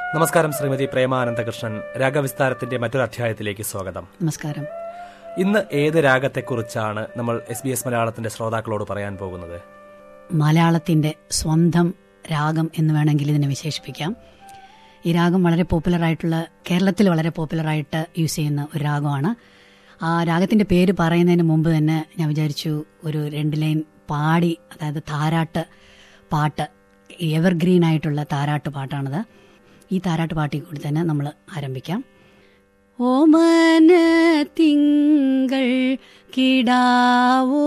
നമസ്കാരം ശ്രീമതി പ്രേമാനന്ദകൃഷ്ണൻ രാഗവിസ്താരത്തിന്റെ മറ്റൊരു അധ്യായത്തിലേക്ക് സ്വാഗതം നമസ്കാരം ഇന്ന് ഏത് രാഗത്തെക്കുറിച്ചാണ് നമ്മൾ എസ് ബി എസ് മലയാളത്തിന്റെ ശ്രോതാക്കളോട് പറയാൻ പോകുന്നത് മലയാളത്തിന്റെ സ്വന്തം രാഗം എന്ന് വേണമെങ്കിൽ ഇതിനെ വിശേഷിപ്പിക്കാം ഈ രാഗം വളരെ പോപ്പുലർ ആയിട്ടുള്ള കേരളത്തിൽ വളരെ പോപ്പുലർ ആയിട്ട് യൂസ് ചെയ്യുന്ന ഒരു രാഗമാണ് ആ രാഗത്തിന്റെ പേര് പറയുന്നതിന് മുമ്പ് തന്നെ ഞാൻ വിചാരിച്ചു ഒരു രണ്ട് ലൈൻ പാടി അതായത് താരാട്ട് പാട്ട് എവർഗ്രീൻ ആയിട്ടുള്ള താരാട്ട് പാട്ടാണത് ഈ താരാട്ട് പാട്ടിൽ കൂടി തന്നെ നമ്മൾ ആരംഭിക്കാം ഓമന തിങ്കൾ കിടാവോ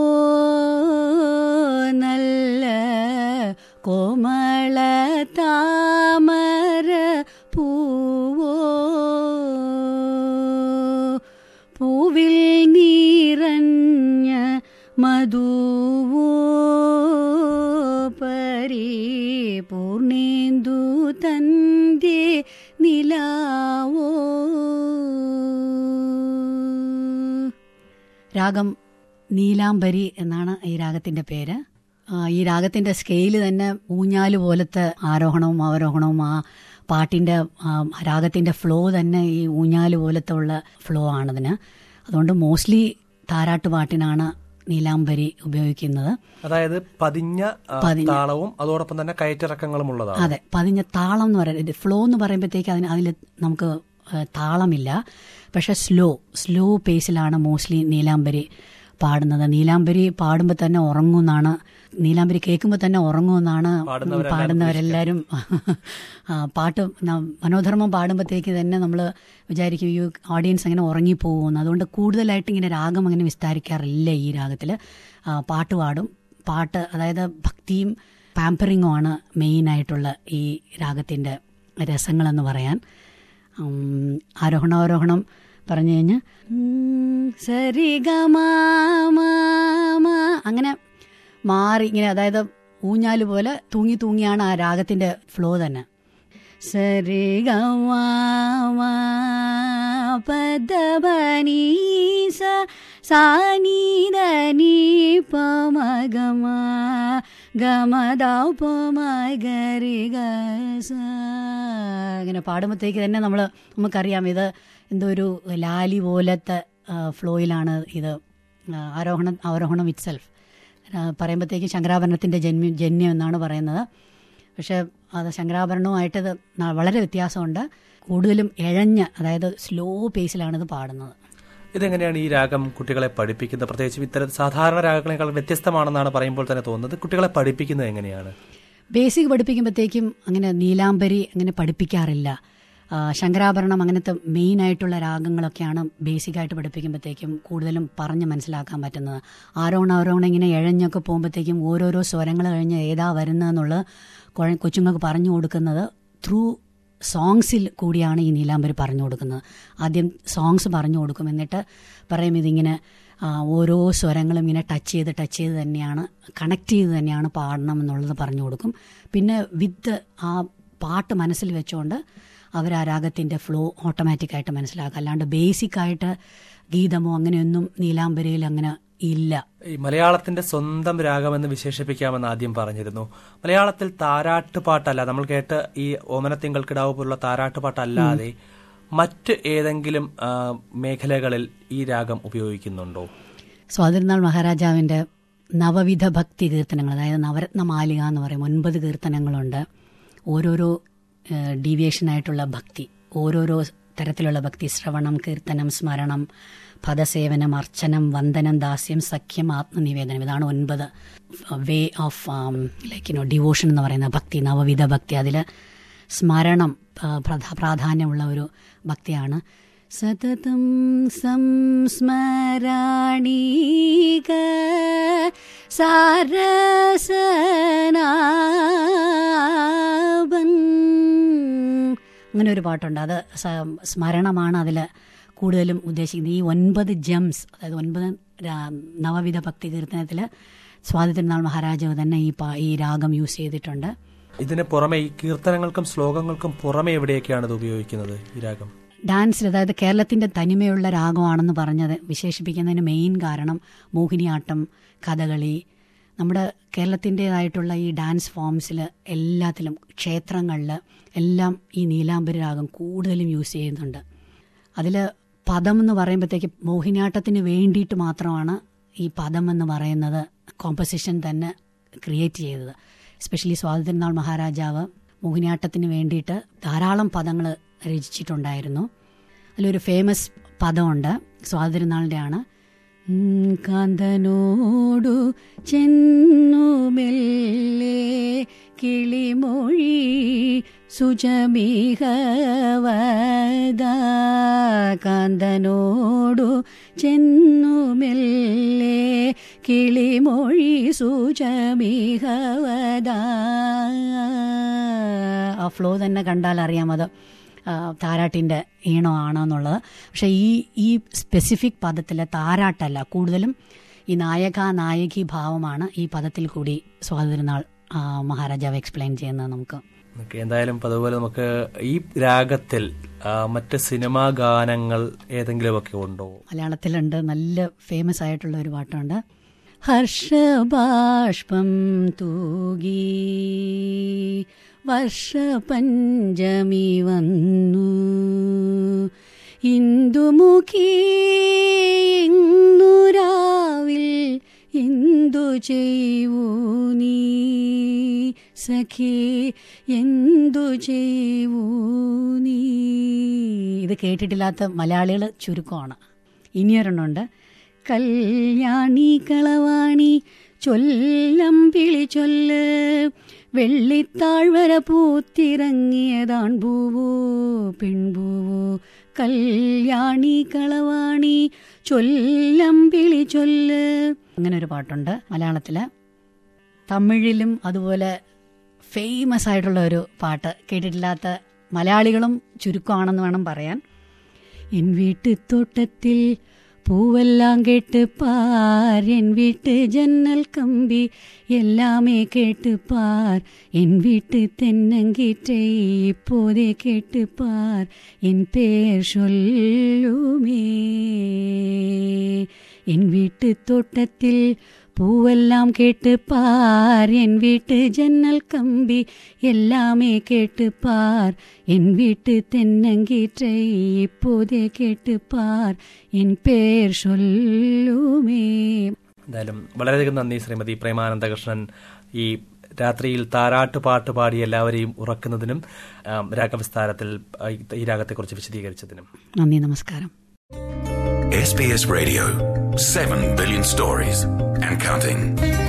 നല്ല കോമള താമര പൂവോ പൂവിൽ നീറഞ്ഞ മധുവോ പരിപൂർണേന്ദു തന്റെ നിലാവോ രാഗം നീലാംബരി എന്നാണ് ഈ രാഗത്തിന്റെ പേര് ആ, ഈ രാഗത്തിന്റെ സ്കെയില് തന്നെ ഊഞ്ഞാല് പോലത്തെ ആരോഹണവും അവരോഹണവും ആ പാട്ടിന്റെ ആ, രാഗത്തിന്റെ ഫ്ലോ തന്നെ ഈ ഊഞ്ഞാല് പോലത്തെ ഉള്ള ഫ്ലോ ആണതിന് അതുകൊണ്ട് മോസ്റ്റ്ലി താരാട്ട് പാട്ടിനാണ് നീലാംബരി ഉപയോഗിക്കുന്നത് അതായത് പതിഞ്ഞ ആ, പതിഞ്ഞ. താളവും അതോടൊപ്പം തന്നെ കയറ്റിറക്കങ്ങളും ഉള്ളതാണ് അതെ പതിഞ്ഞ താളം എന്ന് പറയുന്നത് ഫ്ലോ എന്ന് പറയുമ്പോഴത്തേക്ക് അതിന് അതിൽ നമുക്ക് ഏഹ്, താളമില്ല പക്ഷെ സ്ലോ സ്ലോ പേസിലാണ് മോസ്റ്റ്ലി നീലാംബരി പാടുന്നത് നീലാംബരി പാടുമ്പോൾ തന്നെ ഉറങ്ങുമെന്നാണ് നീലാംബരി കേൾക്കുമ്പോൾ തന്നെ ഉറങ്ങുമെന്നാണ് പാടുന്നവരെല്ലാവരും പാടുന്നവരെല്ലാവരും ആ, പാട്ട് ന- മനോധർമ്മം പാടുമ്പോഴത്തേക്ക് തന്നെ നമ്മൾ വിചാരിക്കും ഈ ഓഡിയൻസ് അങ്ങനെ ഉറങ്ങിപ്പോകുമെന്ന് അതുകൊണ്ട് കൂടുതലായിട്ട് ഇങ്ങനെ രാഗം അങ്ങനെ വിസ്താരിക്കാറില്ല ഈ രാഗത്തിൽ പാട്ട് പാടും പാട്ട് അതായത് ഭക്തിയും പാമ്പറിങ്ങും ആണ് മെയിനായിട്ടുള്ള ഈ രാഗത്തിൻ്റെ രസങ്ങളെന്ന് പറയാൻ ഉം, ആരോഹണാവരോഹണം പറഞ്ഞു കഴിഞ്ഞ് സരിഗമ അങ്ങനെ മാറി ഇങ്ങനെ അതായത് ഊഞ്ഞാല് പോലെ തൂങ്ങി തൂങ്ങിയാണ് ആ രാഗത്തിന്റെ ഫ്ലോ തന്നെ സരിഗമ പദബനീസ സാനീദനി പമഗമ ഗമദൗ പമഗരി ഗസ ഇങ്ങനെ പാടുമ്പോഴത്തേക്ക് തന്നെ നമ്മൾ നമുക്കറിയാം ഇത് എന്തോ ഒരു ലാലി പോലത്തെ ഫ്ലോയിലാണ് ഇത് ആ, ആരോഹണം അവരോഹണം ഇറ്റ് സെൽഫ് പറയുമ്പോഴത്തേക്ക് ശങ്കരാഭരണത്തിൻ്റെ ജന്മ ജന്യം എന്നാണ് പറയുന്നത് പക്ഷേ അത് ശങ്കരാഭരണവുമായിട്ട് ഇത് ന- വളരെ വ്യത്യാസമുണ്ട് കൂടുതലും ഇഴഞ്ഞ് അതായത് സ്ലോ പേസിലാണ് ഇത് പാടുന്നത് ഇതെങ്ങനെയാണ് ഈ രാഗം കുട്ടികളെ പഠിപ്പിക്കുന്നത് പ്രത്യേകിച്ചും ഇത്തരം സാധാരണ രാഗങ്ങളെക്കാൾ വ്യത്യസ്തമാണെന്നാണ് പറയുമ്പോൾ തന്നെ തോന്നുന്നത് കുട്ടികളെ പഠിപ്പിക്കുന്നത് എങ്ങനെയാണ് ബേസിക് പഠിപ്പിക്കുമ്പോഴത്തേക്കും അങ്ങനെ നീലാംബരി അങ്ങനെ പഠിപ്പിക്കാറില്ല ആ, ശങ്കരാഭരണം അങ്ങനത്തെ മെയിൻ ആയിട്ടുള്ള രാഗങ്ങളൊക്കെയാണ് ബേസിക്കായിട്ട് പഠിപ്പിക്കുമ്പോഴത്തേക്കും കൂടുതലും പറഞ്ഞ് മനസ്സിലാക്കാൻ പറ്റുന്നത് ആരോണ ആരോണ ഇങ്ങനെ ഇഴഞ്ഞൊക്കെ പോകുമ്പോഴത്തേക്കും ഓരോരോ സ്വരങ്ങൾ കഴിഞ്ഞ് ഏതാ വരുന്നതെന്നുള്ളത് കുഴ- കൊച്ചുങ്ങൾക്ക് പറഞ്ഞു കൊടുക്കുന്നത് ത്രൂ സോങ്സിൽ കൂടിയാണ് ഈ നീലാംബരി പറഞ്ഞു കൊടുക്കുന്നത് ആദ്യം സോങ്സ് പറഞ്ഞു കൊടുക്കും എന്നിട്ട് പറയും ഇതിങ്ങനെ ആ, ഓരോ സ്വരങ്ങളും ഇങ്ങനെ ടച്ച് ചെയ്ത് ടച്ച് ചെയ്ത് തന്നെയാണ് കണക്ട് ചെയ്ത് തന്നെയാണ് പാടണം എന്നുള്ളത് പറഞ്ഞു കൊടുക്കും പിന്നെ വിത്ത് ആ പാട്ട് മനസ്സിൽ വെച്ചുകൊണ്ട് അവർ ആ രാഗത്തിൻ്റെ ഫ്ലോ ഓട്ടോമാറ്റിക്കായിട്ട് മനസ്സിലാക്കുക അല്ലാണ്ട് ബേസിക്കായിട്ട് ഗീതമോ അങ്ങനെയൊന്നും നീലാംബരിയിൽ അങ്ങനെ ഇല്ല ഈ മലയാളത്തിന്റെ സ്വന്തം രാഗമെന്ന് വിശേഷിപ്പിക്കാമെന്ന് ആദ്യം പറഞ്ഞിരുന്നു മലയാളത്തിൽ താരാട്ടുപാട്ടല്ല നമ്മൾ കേട്ട ഈ ഓമനത്തിങ്കൾ കിടാവ് പോലുള്ള താരാട്ടുപാട്ടല്ലാതെ മറ്റ് ഏതെങ്കിലും ആ, മേഖലകളിൽ ഈ രാഗം ഉപയോഗിക്കുന്നുണ്ടോ സ്വാതിരുന്നാൾ മഹാരാജാവിൻ്റെ നവവിധ ഭക്തി കീർത്തനങ്ങൾ അതായത് നവരത്ന മാലിക എന്ന് പറയും ഒൻപത് കീർത്തനങ്ങളുണ്ട് ഓരോരോ ഡീവിയേഷൻ ആയിട്ടുള്ള ഭക്തി ഓരോരോ തരത്തിലുള്ള ഭക്തി ശ്രവണം കീർത്തനം സ്മരണം പദസേവനം അർച്ചനം വന്ദനം ദാസ്യം സഖ്യം ആത്മനിവേദനം ഇതാണ് ഒൻപത് way of like no devotion എന്ന് പറയുന്ന ഭക്തി നവവിധ ഭക്തി അതിൽ സ്മരണം ആ, പ്രധ- പ്രാധാന്യമുള്ള ഒരു ഭക്തിയാണ് സതതം സംസ്മരാണീക സാരസനാഭൻ അങ്ങനെ ഒരു പാട്ടുണ്ട് അത് സ- സ്മരണമാണ് അതിൽ കൂടുതലും ഉദ്ദേശിക്കുന്നത് ഈ ഒൻപത് ജംസ് അതായത് ഒൻപത് രാ- നവവിധ ഭക്തി കീർത്തനത്തിൽ സ്വാതി തിരുനാൾ മഹാരാജാവ് തന്നെ ഈ പാ- ഈ രാഗം യൂസ് ചെയ്തിട്ടുണ്ട് ഇതിന് പുറമെ ഈ കീർത്തനങ്ങൾക്കും ശ്ലോകങ്ങൾക്കും പുറമെ എവിടെയൊക്കെയാണ് ഇത് ഉപയോഗിക്കുന്നത് ഈ രാഗം ഡാൻസിൽ അതായത് കേരളത്തിന്റെ തനിമയുള്ള രാഗമാണെന്ന് പറഞ്ഞത് വിശേഷിപ്പിക്കുന്നതിന് മെയിൻ കാരണം മോഹിനിയാട്ടം കഥകളി നമ്മുടെ കേരളത്തിൻ്റെതായിട്ടുള്ള ഈ ഡാൻസ് ഫോംസിൽ എല്ലാത്തിലും ക്ഷേത്രങ്ങളിൽ എല്ലാം ഈ നീലാംബരി രാഗം കൂടുതലും യൂസ് ചെയ്യുന്നുണ്ട് അതിൽ പദം എന്ന് പറയുമ്പോഴത്തേക്ക് മോഹിനിയാട്ടത്തിന് വേണ്ടിയിട്ട് മാത്രമാണ് ഈ പദം എന്ന് പറയുന്നത് കോമ്പസിഷൻ തന്നെ ക്രിയേറ്റ് ചെയ്തത് എസ്പെഷ്യലി സ്വാതന്ത്ര്യനാൾ മഹാരാജാവ് മോഹിനിയാട്ടത്തിന് വേണ്ടിയിട്ട് ധാരാളം പദങ്ങൾ രചിച്ചിട്ടുണ്ടായിരുന്നു അതിലൊരു ഫേമസ് പദമുണ്ട് സ്വാതന്ത്ര്യനാളിൻ്റെ ആണ് ഉം, കാന്തനോടു ചെന്നു മെല്ലെ കിളിമൊഴി സുജമിഹവദ കാന്തനോടു ചെന്നു മെല്ലെ കിളിമൊഴി സുജമിഹവദ ആ ഫ്ലോ തന്നെ കണ്ടാൽ അറിയാം അത് ആ, താരാട്ടിൻ്റെ ഈണോ ആണോ എന്നുള്ളത് പക്ഷെ ഈ ഈ സ്പെസിഫിക് പദത്തിലെ താരാട്ടല്ല കൂടുതലും ഈ നായക നായകി ഭാവമാണ് ഈ പദത്തിൽ കൂടി സ്വാതന്ത്ര്യനാൾ ആ, മഹാരാജാവ് എക്സ്പ്ലെയിൻ ചെയ്യുന്നത് നമുക്ക് ഓക്കെ എന്തായാലും ഇപ്പൊ അതുപോലെ നമുക്ക് ഈ രാഗത്തിൽ ആ, മറ്റ് സിനിമാ ഗാനങ്ങൾ ഏതെങ്കിലുമൊക്കെ ഉണ്ടോ മലയാളത്തിലുണ്ട് നല്ല ഫേമസ് ആയിട്ടുള്ള ഒരു പാട്ടുണ്ട് ഹർഷബാഷ്പം തൂകി വർഷപഞ്ചമി വന്നു ഇന്ദുമുഖി ഇന്നുരാവിൽ എന്തു ചെയ്യൂ നീ സഖി എന്തു ചെയ്യൂ നീ ഇത് കേട്ടിട്ടില്ലാത്ത മലയാളികൾ ചുരുക്കമാണ് ഇനിയൊരെണ്ണമുണ്ട് കല്യാണി കളവാണി ചൊല്ലം പിളി ചൊല്ല് വെള്ളിത്താഴ്വര പൂത്തിറങ്ങിയതാൺ പൂവോ പെൺപൂവോ കല്യാണി കളവാണി ചൊല്ലം പിളി ചൊല്ല് അങ്ങനെ ഒരു പാട്ടുണ്ട് മലയാളത്തില് തമിഴിലും അതുപോലെ ഫേമസ് ആയിട്ടുള്ള ഒരു പാട്ട് കേട്ടിട്ടില്ലാത്ത മലയാളികളും ചുരുക്കമാണെന്ന് വേണം പറയാൻ എൻ വീട്ടുതോട്ടത്തിൽ പൂവെല്ലാം കേട്ട് പാർ എൻ വീട്ട് ജന്നൽ കമ്പി எல்லாமே கேட்டு பார் என் வீட்டு தென்னங்கீற்றை இப்போதே கேட்டு பார் என் பேர் சொல்லுமே என் வீட்டு தோட்டத்தில் பூவெல்லாம் கேட்டு பார் என் வீட்டு ஜன்னல் கம்பி எல்லாமே கேட்டு பார் என் வீட்டு தென்னங்கீற்றை இப்போதே கேட்டு பார் என் பேர் சொல்லுமே എന്തായാലും വളരെയധികം നന്ദി ശ്രീമതി പ്രേമാനന്ദകൃഷ്ണൻ ഈ രാത്രിയിൽ താരാട്ട് പാട്ട് പാടി എല്ലാവരെയും ഉറക്കുന്നതിനും ആം, രാഗവിസ്താരത്തിൽ ആ, ഈ രാഗത്തെക്കുറിച്ച് വിശദീകരിച്ചതിനും നന്ദി നമസ്കാരം SBS Radio, 7 billion stories and counting.